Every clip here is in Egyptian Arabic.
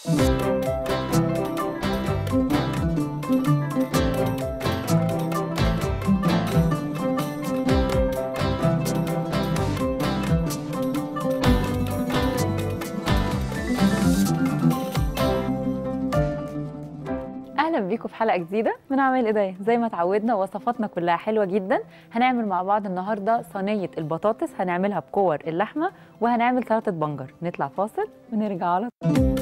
اهلا بيكم في حلقه جديده من عمل ايديا زي ما اتعودنا وصفاتنا كلها حلوه جدا هنعمل مع بعض النهارده صينيه البطاطس هنعملها بكور اللحمه وهنعمل سلطه بنجر نطلع فاصل ونرجع على طول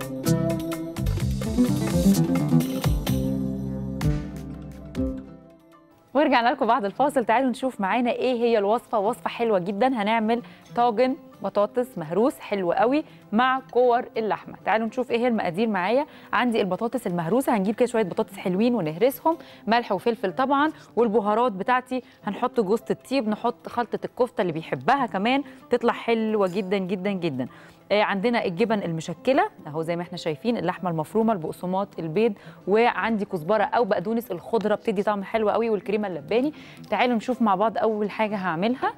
ورجعنا لكم بعد الفاصل تعالوا نشوف معانا ايه هي الوصفه وصفه حلوه جدا هنعمل طاجن بطاطس مهروس حلو قوي مع كور اللحمه تعالوا نشوف ايه هي المقادير معايا عندي البطاطس المهروسه هنجيب كده شويه بطاطس حلوين ونهرسهم ملح وفلفل طبعا والبهارات بتاعتي هنحط جوز الطيب نحط خلطه الكفته اللي بيحبها كمان تطلع حلوه جدا جدا جدا آه، عندنا الجبن المشكله اهو زي ما احنا شايفين اللحمه المفرومه البقسماط البيض وعندي كزبره او بقدونس الخضره بتدي طعم حلو قوي والكريمه اللباني تعالوا نشوف مع بعض اول حاجه هعملها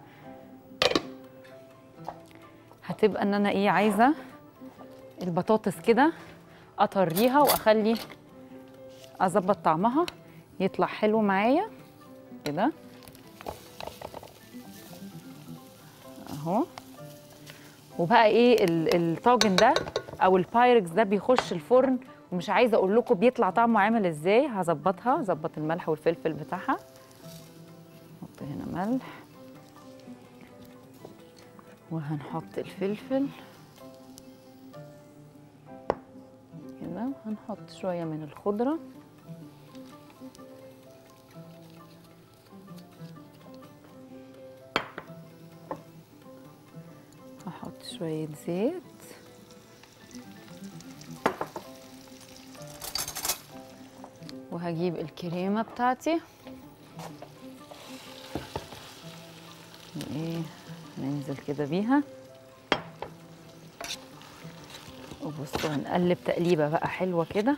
هتبقى ان انا ايه عايزه البطاطس كده اطريها واخلي اظبط طعمها يطلع حلو معايا كده اهو وبقى ايه ال- الطاجن ده او البايركس ده بيخش الفرن ومش عايزه اقول لكم بيطلع طعمه عامل ازاي هظبطها ظبط الملح والفلفل بتاعها نحط هنا ملح وهنحط الفلفل كده هنحط شويه من الخضره هحط شوية زيت وهجيب الكريمة بتاعتي ايه ننزل كده بيها وبصوا هنقلب تقليبة بقى حلوة كده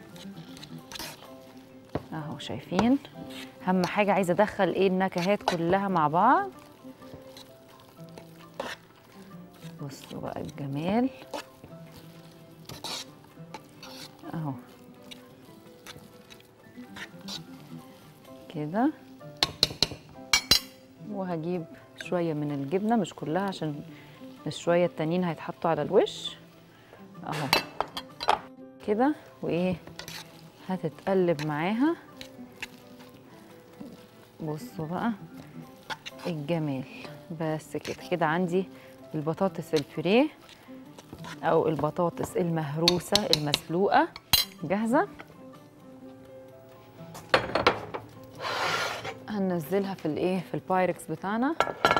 اهو شايفين اهم حاجة عايزة ادخل ايه النكهات كلها مع بعض بصوا بقى الجمال اهو كده وهجيب شوية من الجبنة مش كلها عشان الشوية التانيين هيتحطوا على الوش اهو كده وايه هتتقلب معاها بصوا بقى الجمال بس كده كده عندي البطاطس البوريه او البطاطس المهروسه المسلوقه جاهزه هننزلها في الايه في البايركس بتاعنا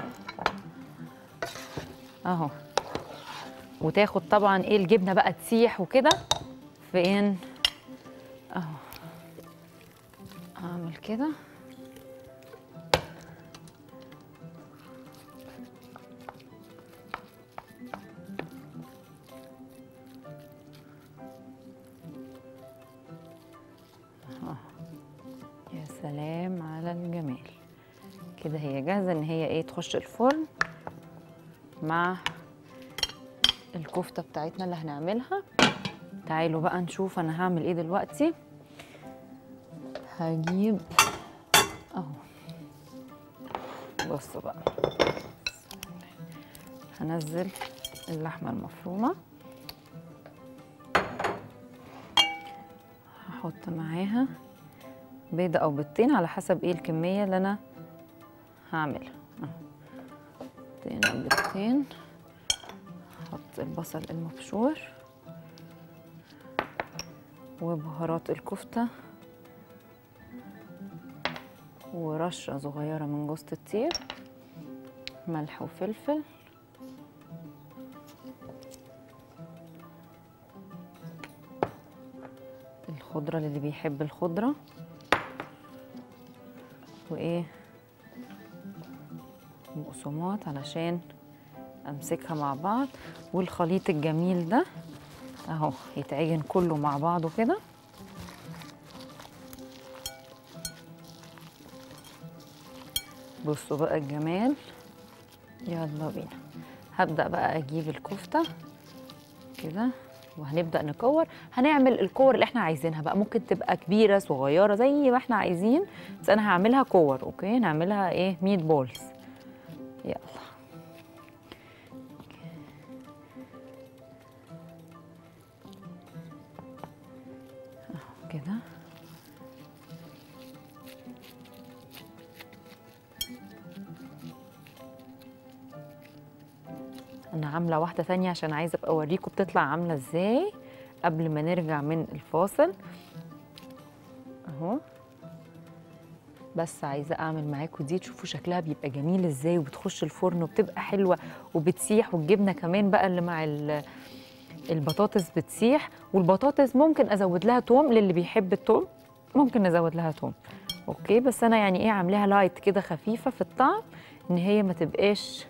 اهو وتاخد طبعا ايه الجبنه بقى تسيح وكده فين اهو اعمل كده يا سلام على الجمال كده هي جاهزه ان هي ايه تخش الفرن مع الكفته بتاعتنا اللي هنعملها تعالوا بقى نشوف انا هعمل ايه دلوقتي هجيب اهو بصوا بقى هنزل اللحمه المفرومه هحط معاها بيضة أو بيضتين على حسب إيه الكمية اللي أنا هعملها أهو. بيضتين أو بيضتين أحط البصل المبشور وبهارات الكفتة ورشة صغيرة من جوز الطيب ملح وفلفل الخضرة للي بيحب الخضرة وايه بقسماط علشان امسكها مع بعض والخليط الجميل ده اهو يتعجن كله مع بعضه كده بصوا بقى الجمال يلا بينا هبدأ بقى اجيب الكفتة كده وهنبدا نكور هنعمل الكور اللي احنا عايزينها بقى ممكن تبقى كبيره صغيره زي ما احنا عايزين بس انا هعملها كور اوكي نعملها ايه ميت بولز يلا أهو كده انا عامله واحده تانية عشان عايزه ابقى اوريكم بتطلع عامله ازاي قبل ما نرجع من الفاصل اهو بس عايزه اعمل معاكم دي تشوفوا شكلها بيبقى جميل ازاي وبتخش الفرن وبتبقى حلوه وبتسيح والجبنه كمان بقى اللي مع ال- البطاطس بتسيح والبطاطس ممكن ازود لها توم للي بيحب التوم ممكن نزود لها توم اوكي بس انا يعني ايه عاملاها لايت كده خفيفه في الطعم ان هي ما تبقاش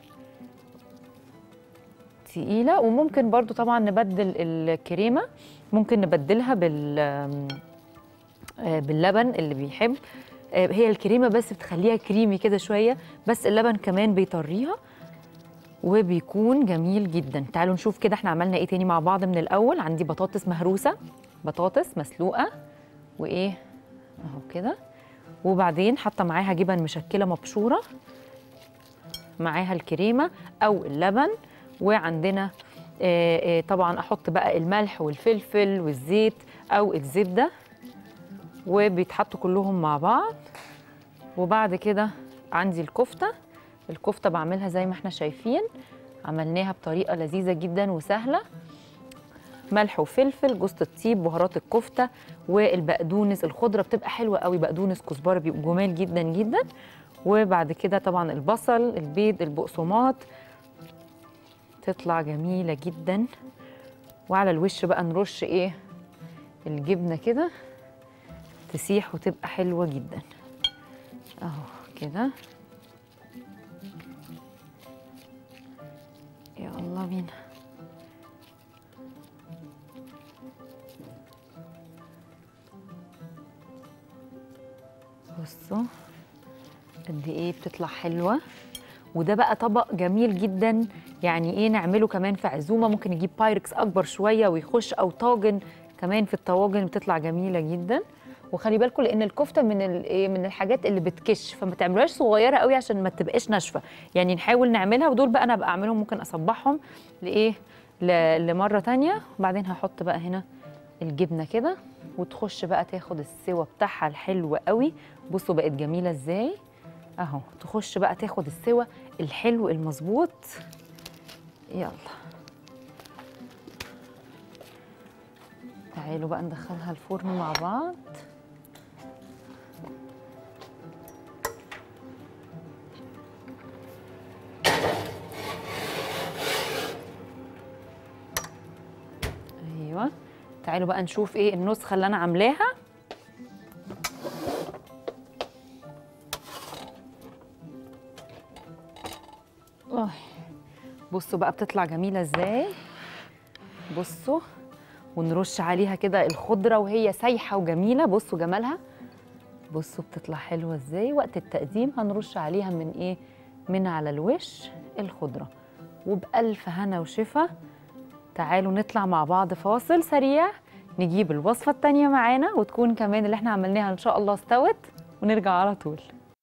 تقيله وممكن برضو طبعا نبدل الكريمه ممكن نبدلها بال آه، باللبن اللي بيحب آه، هي الكريمه بس بتخليها كريمي كده شويه بس اللبن كمان بيطريها وبيكون جميل جدا تعالوا نشوف كده احنا عملنا ايه تاني مع بعض من الاول عندي بطاطس مهروسه بطاطس مسلوقه وايه اهو كده وبعدين حاطه معاها جبن مشكله مبشوره معاها الكريمه او اللبن وعندنا آه، آه، طبعا احط بقى الملح والفلفل والزيت او الزبده وبيتحطوا كلهم مع بعض وبعد كده عندي الكفته الكفته بعملها زي ما احنا شايفين عملناها بطريقه لذيذه جدا وسهله ملح وفلفل جوز الطيب بهارات الكفته والبقدونس الخضره بتبقى حلوه قوي بقدونس كزبره بيبقوا جمال جدا جدا وبعد كده طبعا البصل البيض البقسماط تطلع جميله جدا وعلى الوش بقى نرش ايه الجبنه كده تسيح وتبقى حلوه جدا اهو كده يلا بينا بصوا قد ايه بتطلع حلوه وده بقى طبق جميل جدا يعني ايه نعمله كمان في عزومه ممكن نجيب بايركس اكبر شويه ويخش او طاجن كمان في الطواجن بتطلع جميله جدا وخلي بالكم لان الكفته من ال- إيه من الحاجات اللي بتكش فما تعملوهاش صغيره قوي عشان ما تبقاش ناشفه يعني نحاول نعملها ودول بقى انا بقى اعملهم ممكن اصبحهم لايه ل- لمره تانية وبعدين هحط بقى هنا الجبنه كده وتخش بقى تاخد السوا بتاعها الحلو قوي بصوا بقت جميله ازاي اهو تخش بقى تاخد السوا الحلو المظبوط يلا تعالوا بقى ندخلها الفرن مع بعض ايوه تعالوا بقى نشوف ايه النسخه اللي انا عاملاها أوه. بصوا بقى بتطلع جميله ازاي بصوا ونرش عليها كده الخضره وهي سايحه وجميله بصوا جمالها بصوا بتطلع حلوه ازاي وقت التقديم هنرش عليها من ايه من على الوش الخضره وبألف هنا وشفا تعالوا نطلع مع بعض فاصل سريع نجيب الوصفه التانيه معانا وتكون كمان اللي احنا عملناها ان شاء الله استوت ونرجع على طول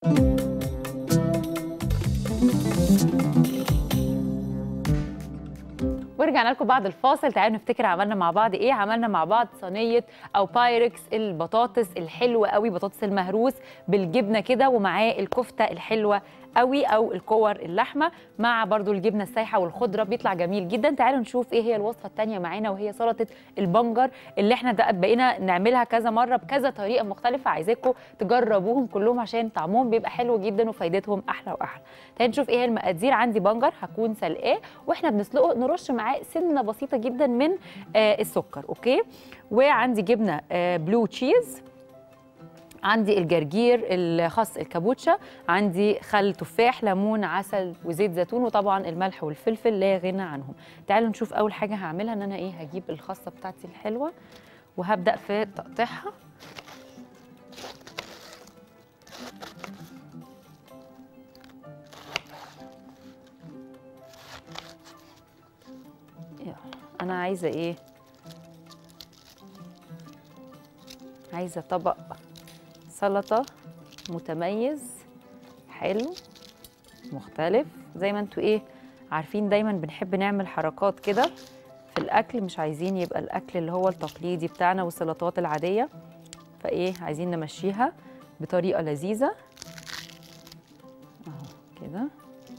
ورجعنا لكم بعد الفاصل تعالوا نفتكر عملنا مع بعض ايه عملنا مع بعض صينيه او بايركس البطاطس الحلوه قوي بطاطس المهروس بالجبنه كده ومعاه الكفته الحلوه قوي او الكور اللحمه مع برضو الجبنه السايحه والخضره بيطلع جميل جدا تعالوا نشوف ايه هي الوصفه الثانيه معانا وهي سلطه البنجر اللي احنا ده بقينا نعملها كذا مره بكذا طريقه مختلفه عايزاكم تجربوهم كلهم عشان طعمهم بيبقى حلو جدا وفايدتهم احلى واحلى تعالوا نشوف ايه هي المقادير عندي بنجر هكون سلقاه واحنا بنسلقه نرش معاه سنه بسيطه جدا من آه السكر اوكي وعندي جبنه آه بلو تشيز عندي الجرجير الخس الكابوتشا عندي خل تفاح ليمون عسل وزيت زيتون وطبعا الملح والفلفل لا غنى عنهم تعالوا نشوف اول حاجه هعملها ان انا ايه هجيب الخاصه بتاعتي الحلوه وهبدا في تقطيعها يلا انا عايزه ايه عايزه طبق سلطه متميز حلو مختلف زي ما انتوا ايه عارفين دايما بنحب نعمل حركات كده في الاكل مش عايزين يبقى الاكل اللي هو التقليدي بتاعنا والسلطات العاديه فايه عايزين نمشيها بطريقه لذيذه اهو كده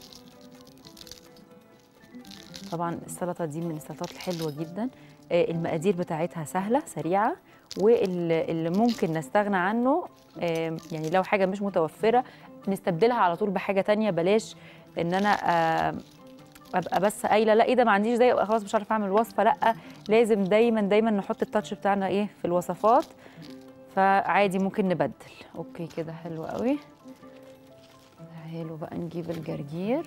طبعا السلطه دي من السلطات الحلوه جدا آه، المقادير بتاعتها سهله سريعه واللي ممكن نستغنى عنه آه، يعني لو حاجه مش متوفره نستبدلها على طول بحاجه تانية بلاش ان انا آه، ابقى بس قايله لا ايه ده ما عنديش زي أبقى خلاص مش عارفه اعمل وصفه لا لازم دايما دايما نحط التاتش بتاعنا ايه في الوصفات فعادي ممكن نبدل اوكي كده حلو قوي حلو بقى نجيب الجرجير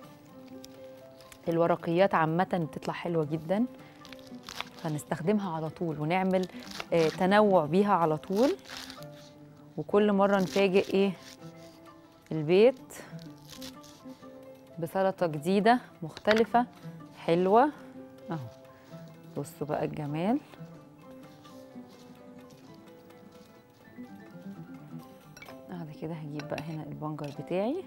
الورقيات عامة بتطلع حلوة جدا فنستخدمها على طول ونعمل آه تنوع بيها على طول وكل مرة نفاجئ ايه البيت بسلطة جديدة مختلفة حلوة اهو بصوا بقى الجمال بعد كده هجيب بقى هنا البنجر بتاعي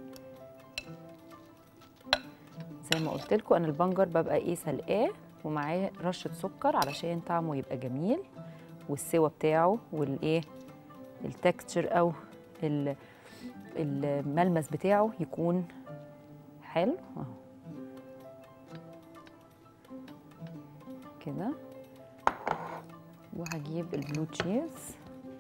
زي ما قلت لكم انا البنجر ببقى ايه سلقاه ومعاه رشه سكر علشان طعمه يبقى جميل والسوا بتاعه والايه التكستشر او ال- الملمس بتاعه يكون حلو اهو كده وهجيب البلو تشيز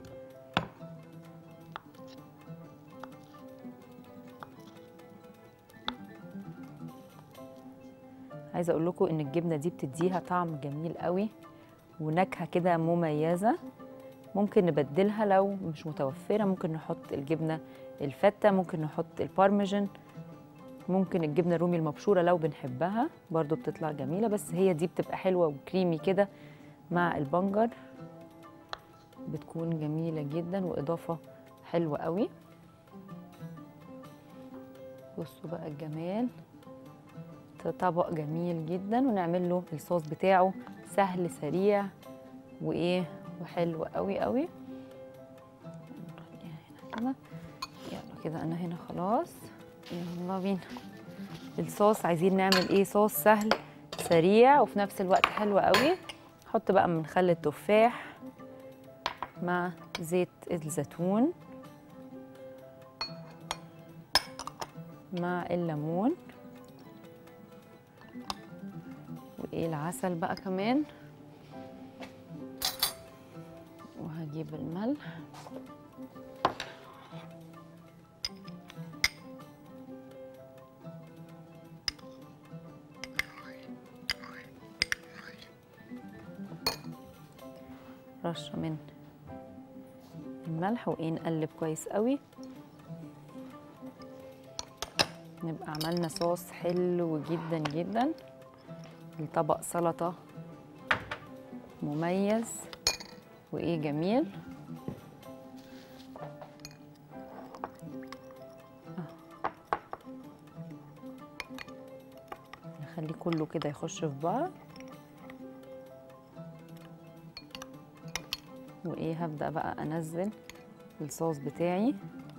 عايزه اقول لكم ان الجبنه دي بتديها طعم جميل قوي ونكهه كده مميزه ممكن نبدلها لو مش متوفره ممكن نحط الجبنه الفته ممكن نحط البارميجان ممكن الجبنه الرومي المبشوره لو بنحبها برضو بتطلع جميله بس هي دي بتبقى حلوه وكريمي كده مع البنجر بتكون جميله جدا واضافه حلوه قوي بصوا بقى الجمال طبق جميل جدا ونعمل له الصوص بتاعه سهل سريع وايه وحلو قوي قوي نخليها هنا كده يلا كده انا هنا خلاص يلا بينا الصوص عايزين نعمل ايه صوص سهل سريع وفي نفس الوقت حلو قوي نحط بقى من خل التفاح مع زيت الزيتون مع الليمون وايه العسل بقى كمان وهجيب الملح رشه من الملح وايه نقلب كويس قوي نبقى عملنا صوص حلو جدا جدا لطبق سلطة مميز وإيه جميل آه. نخليه كله كده يخش في بعض وإيه هبدأ بقى أنزل الصوص بتاعي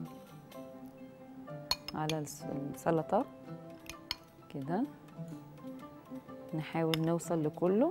على الس- السلطة كده نحاول نوصل لكله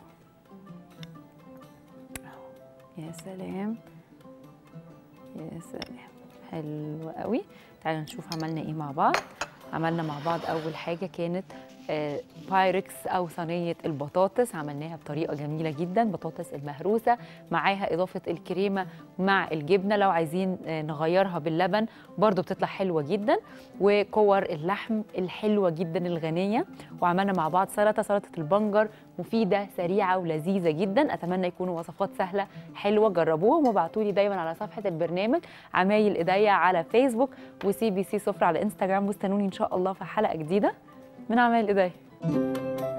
أهو. يا سلام يا سلام حلو قوي تعالوا نشوف عملنا ايه مع بعض عملنا مع بعض اول حاجه كانت آه، بايركس او صينيه البطاطس عملناها بطريقه جميله جدا بطاطس المهروسه معاها اضافه الكريمه مع الجبنه لو عايزين آه، نغيرها باللبن برضو بتطلع حلوه جدا وكور اللحم الحلوه جدا الغنيه وعملنا مع بعض سلطه سلطه البنجر مفيده سريعه ولذيذه جدا اتمنى يكونوا وصفات سهله حلوه جربوهم وابعتوا لي دايما على صفحه البرنامج عمايل ايديا على فيسبوك وسي بي سي سفره على انستغرام واستنوني ان شاء الله في حلقه جديده من عمايل ايديا